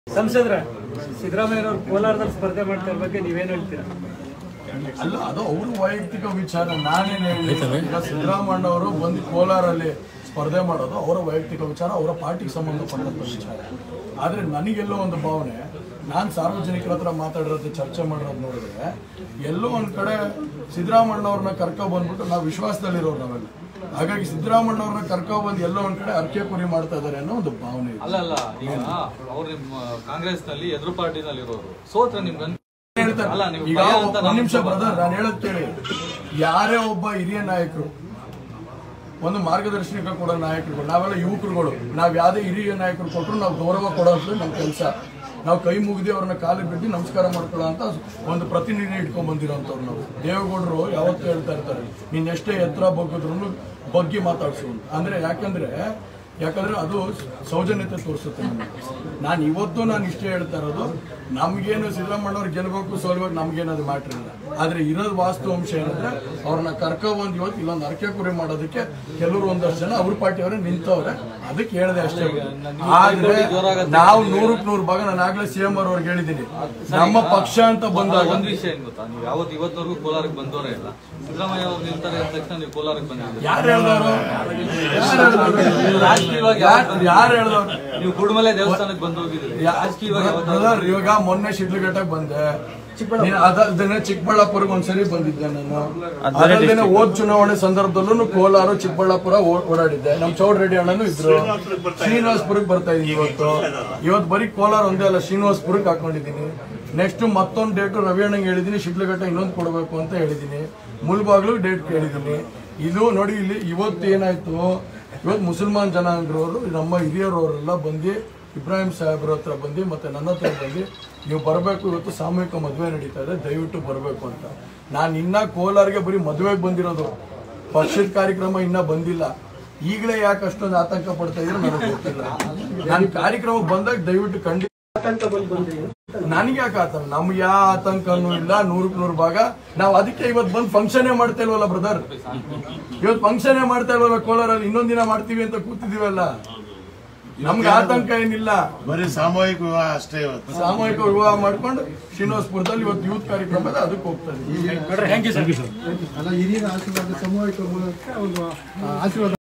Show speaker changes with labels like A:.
A: ಸಂಸದ್ರ ಸಿದ್ದರಾಮಯ್ಯನವರು ಕೋಲಾರದಲ್ಲಿ ಸ್ಪರ್ಧೆ ಮಾಡ್ತಾ ಬಗ್ಗೆ ನೀವೇನು ಹೇಳ್ತೀರಾ
B: ಅಲ್ಲ ಅದು ಅವ್ರ ವೈಯಕ್ತಿಕ ವಿಚಾರ ನಾನೇನು ಹೇಳಿ ಈಗ ಸಿದ್ದರಾಮಣ್ಣ ಅವರು ಬಂದು ಕೋಲಾರಲ್ಲಿ ಸ್ಪರ್ಧೆ ಮಾಡೋದು ಅವರ ವೈಯಕ್ತಿಕ ವಿಚಾರ ಅವರ ಪಾರ್ಟಿಗೆ ಸಂಬಂಧಪಟ್ಟಂತ ವಿಚಾರ ಆದ್ರೆ ನನಗೆಲ್ಲೋ ಒಂದು ಭಾವನೆ ನಾನು ಸಾರ್ವಜನಿಕರ ಹತ್ರ ಮಾತಾಡಿರೋದು ಚರ್ಚೆ ಮಾಡಿರೋದು ನೋಡಿದ್ರೆ ಎಲ್ಲೋ ಒಂದ್ ಕಡೆ ಸಿದ್ದರಾಮಣ್ಣವ್ರನ್ನ ಕರ್ಕೊ ಬಂದ್ಬಿಟ್ಟು ನಾವು ವಿಶ್ವಾಸದಲ್ಲಿರೋರು ನಾವೆಲ್ಲ ಹಾಗಾಗಿ ಸಿದ್ದರಾಮಣ್ಣವ್ರನ್ನ ಕರ್ಕೊ ಬಂದು ಎಲ್ಲೋ ಒಂದ್ ಕಡೆ ಅರ್ಕೆ ಕುರಿ ಮಾಡ್ತಾ ಇದಾರೆ ಅನ್ನೋ ಒಂದು ಭಾವನೆ ಇದೆ
C: ಅಲ್ಲ ಅಲ್ಲ ಈಗ ಅವ್ರು ನಿಮ್ಮ ಕಾಂಗ್ರೆಸ್ ನಲ್ಲಿ ಎದುರು ಪಾರ್ಟಿನಲ್ಲಿ ಇರೋರು ಸೋತ್ರ ನಿಮ್ಗೆ ಅನ್-
B: ಹೇಳ್ತಾರೆ.
C: ಅಲ್ಲ, ನೀವು
B: ಈಗ
C: ಭಯ ಅಂತ
B: ಒಂದ್ ನಿಮಿಷ
C: ನಮ್ಗೆ
B: ಬ್ರದರ್ ನಾನು ಹೇಳೋದ್ ಕೇಳಿ ಯಾರೇ ಒಬ್ಬ ಹಿರಿಯ ನಾಯಕರು ಒಂದು ಮಾರ್ಗದರ್ಶನ ಕೊಡೋ ನಾಯಕರುಗಳು ನಾವೆಲ್ಲ ಯುವಕರುಗಳು ನಾವ್ ಯಾವ್ದೇ ಹಿರಿಯ ನಾಯಕರು ಕೊಟ್ಟರು ನಾವು ಗೌರವ ಕೊಡೋದು ನಮ್ಮ ಕೆಲಸ ನಾವು ಕೈ ಮುಗಿದು ಅವ್ರನ್ನ ಕಾಲಿಗೆ ಬಿದ್ದು ನಮಸ್ಕಾರ ಮಾಡ್ಕೊಳ್ಳೋ ಅಂತ ಒಂದು ಪ್ರತಿನಿಧಿ ಇಟ್ಕೊಂಡ್ ಬಂದಿರೋಂಥವ್ರು ನಾವು ದೇವೇಗೌಡರು ಯಾವತ್ತೂ ಹೇಳ್ತಾ ಇರ್ತಾರೆ ನೀನ್ ಎಷ್ಟೇ ಎತ್ತರ ಬಗ್ಗಿದ್ರು ಬಗ್ಗಿ ಮಾತಾಡ್ಸು ಅಂತ. ಅಂದ್ರೆ ಯಾಕಂದ್ರೆ ಯಾಕಂದ್ರೆ ಅದು ಸೌಜನ್ಯತೆ ತೋರಿಸುತ್ತೆ ನಮಗೆ ನಾನು ಇವತ್ತು ನಾನು ಇಷ್ಟೇ ಹೇಳ್ತಾ ಇರೋದು ನಮ್ಗೇನು ಸಿದ್ದರಾಮಣ್ಣವ್ರು ಗೆಲ್ಬೇಕು ಸೋಲ್ಬೇಕು ನಮ್ಗೇನು ಅದು ಮ್ಯಾಟ್ರ್ ಇಲ್ಲ ಆದ್ರೆ ಇರೋದು ವಾಸ್ತವಾಂಶ ಏನಂದ್ರೆ ಅವ್ರನ್ನ ಕರ್ಕೊ ಬಂದು ಇವತ್ತು ಇಲ್ಲೊಂದು ಅರಕೆ ಕುರಿ ಮಾಡೋದಕ್ಕೆ ಕೆಲವರು ಒಂದಷ್ಟು ಜನ ಅವ್ರ ಪಾರ್ಟಿಯವರೇ ನಿಂತವ್ರೆ ಅದಕ್ಕೆ ಹೇಳಿದೆ ಅಷ್ಟೇ ಆದ್ರೆ ನಾವು ನೂರಕ್ಕೆ ನೂರು ಭಾಗ ನಾನು ಆಗ್ಲೇ ಸಿ ಎಂ ಅವ್ರಿಗೆ ಹೇಳಿದ್ದೀನಿ ನಮ್ಮ ಪಕ್ಷ ಅಂತ ಬಂದಾಗ
C: ಒಂದ್ ವಿಷಯ ಏನ್ ಗೊತ್ತಾ ನೀವು ಯಾವತ್ತು ಇವತ್ತವರೆಗೂ ಕೋಲಾರಕ್ಕೆ ಬಂದವರೇ ಇಲ್ಲ ಸಿದ್ದರಾಮಯ್ಯ ಅವ್ರು ನಿಲ್ತಾರೆ ಅಂದ ತಕ್ಷಣ ನೀವು ಕೋಲಾರಕ್ಕೆ ಬಂದಿದ್ದೀರಿ
B: ಯಾರು ಹೇಳ್ದವರು
C: ರಾಜಕೀಯವಾಗಿ
B: ಯಾರು ಯಾರು ಹೇಳ್ದವ್ರು
C: ನೀವು ಕುಡುಮಲೆ ದೇವಸ್ಥಾನಕ್ಕೆ ಬಂದು ಹೋಗಿದ್ದೀರಿ ರಾಜಕೀಯವಾಗಿ ಯಾವತ್ತಾದ್ರು
B: ಬ್ರದರ್ ಇವಾಗ ಮೊನ್ನೆ ಶಿಡ್ಲಘಟ್ಟಕ್ಕೆ ಬಂದೆ ನೀನ್ ಅದಲ್ದೇನೆ ಚಿಕ್ಕಬಳ್ಳಾಪುರಕ್ಕೆ ಒಂದ್ಸರಿ ಬಂದಿದ್ದೆ ನಾನು ಅದಲ್ದೇನೆ ಹೋದ್ ಚುನಾವಣೆ ಸಂದರ್ಭದಲ್ಲೂ ಕೋಲಾರ ಚಿಕ್ಕಬಳ್ಳಾಪುರ ಓ- ಓಡಾಡಿದ್ದೆ ನಮ್ ಚೌಡ್ ರೆಡ್ಡಿ ಅಣ್ಣನು ಇದ್ರು ಶ್ರೀನಿವಾಸಪುರಕ್ಕೆ ಬರ್ತಾ ಇದೀನಿ ಇವತ್ತು ಇವತ್ತು ಬರೀ ಕೋಲಾರ ಒಂದೇ ಅಲ್ಲ ಶ್ರೀನಿವಾಸಪುರಕ್ಕೆ ಹಾಕೊಂಡಿದ್ದೀನಿ ನೆಕ್ಸ್ಟ್ ಮತ್ತೊಂದು ಡೇಟ್ ರವಿ ಅಣ್ಣಂಗೆ ಹೇಳಿದೀನಿ ಶಿಡ್ಲಘಟ್ಟ ಇನ್ನೊಂದು ಕೊಡಬೇಕು ಅಂತ ಹೇಳಿದೀನಿ ಮುಲ್ಬಾಗ್ಲು ಡೇಟ್ ಕೇಳಿದೀನಿ ಇದು ನೋಡಿ ಇಲ್ಲಿ ಇವತ್ತು ಏನಾಯ್ತು ಇವತ್ತು ಮುಸಲ್ಮಾನ್ ಜನಾಂಗರವರು ನಮ್ಮ ಹಿರಿಯರವರೆಲ್ಲ ಬಂದು ಇಬ್ರಾಹಿಂ ಸಾಹೇಬ್ರ ಹತ್ರ ಬಂದು ಮತ್ತೆ ನನ್ನ ಹತ್ರ ಬಂದು ನೀವು ಬರಬೇಕು ಇವತ್ತು ಸಾಮೂಹಿಕ ಮದುವೆ ನಡೀತಾ ಇದೆ ದಯವಿಟ್ಟು ಬರಬೇಕು ಅಂತ ನಾನು ಇನ್ನ ಕೋಲಾರ್ಗೆ ಬರೀ ಮದುವೆಗೆ ಬಂದಿರೋದು ಪಕ್ಷದ ಕಾರ್ಯಕ್ರಮ ಇನ್ನ ಬಂದಿಲ್ಲ ಈಗಲೇ ಯಾಕೆ ಅಷ್ಟೊಂದು ಆತಂಕ ಪಡ್ತಾ ಇದ್ರೆ ನನಗೆ ಗೊತ್ತಿಲ್ಲ ನಾನು ಕಾರ್ಯಕ್ರಮಕ್ಕೆ ಬಂದಾಗ ದಯವಿಟ್ಟು ಖಂಡಿತ ನನಗೆ ಯಾಕೆ ಆತಂಕ ನಮ್ಗೆ ಯಾವ ಆತಂಕನೂ ಇಲ್ಲ ನೂರಕ್ಕೆ ನೂರು ಭಾಗ ನಾವು ಅದಕ್ಕೆ ಇವತ್ತು ಬಂದು ಫಂಕ್ಷನೇ ಮಾಡ್ತಾ ಇಲ್ವಲ್ಲ ಬ್ರದರ್ ಇವತ್ತು ಫಂಕ್ಷನೇ ಮಾಡ್ತಾ ಇಲ್ವಲ್ಲ ಕೋಲಾರಲ್ಲಿ ಇನ್ನೊಂದ್ ದಿನ ಮಾಡ್ತೀವಿ ಅಂತ ಕೂತಿದೀವಲ್ಲ ನಮ್ಗೆ ಆತಂಕ ಏನಿಲ್ಲ
D: ಬರೀ ಸಾಮೂಹಿಕ ವಿವಾಹ ಅಷ್ಟೇ ಇವತ್ತು
B: ಸಾಮೂಹಿಕ ವಿವಾಹ ಮಾಡ್ಕೊಂಡು ಶ್ರೀನಿವಾಸಪುರದಲ್ಲಿ ಇವತ್ತು ಯೂತ್ ಕಾರ್ಯಕ್ರಮ ಇದೆ ಅದಕ್ಕೆ ಹೋಗ್ತಾ ಇದೀವಿ
A: ಥ್ಯಾಂಕ್ ಯು ಸರ್
E: ಅಲ್ಲ ಹಿರಿಯರ ಆಶೀರ್ವಾದ ಸಾಮೂಹಿಕ ಮೂಲಕ ಒಂದು ಆ, ಆಶೀರ್ವಾದ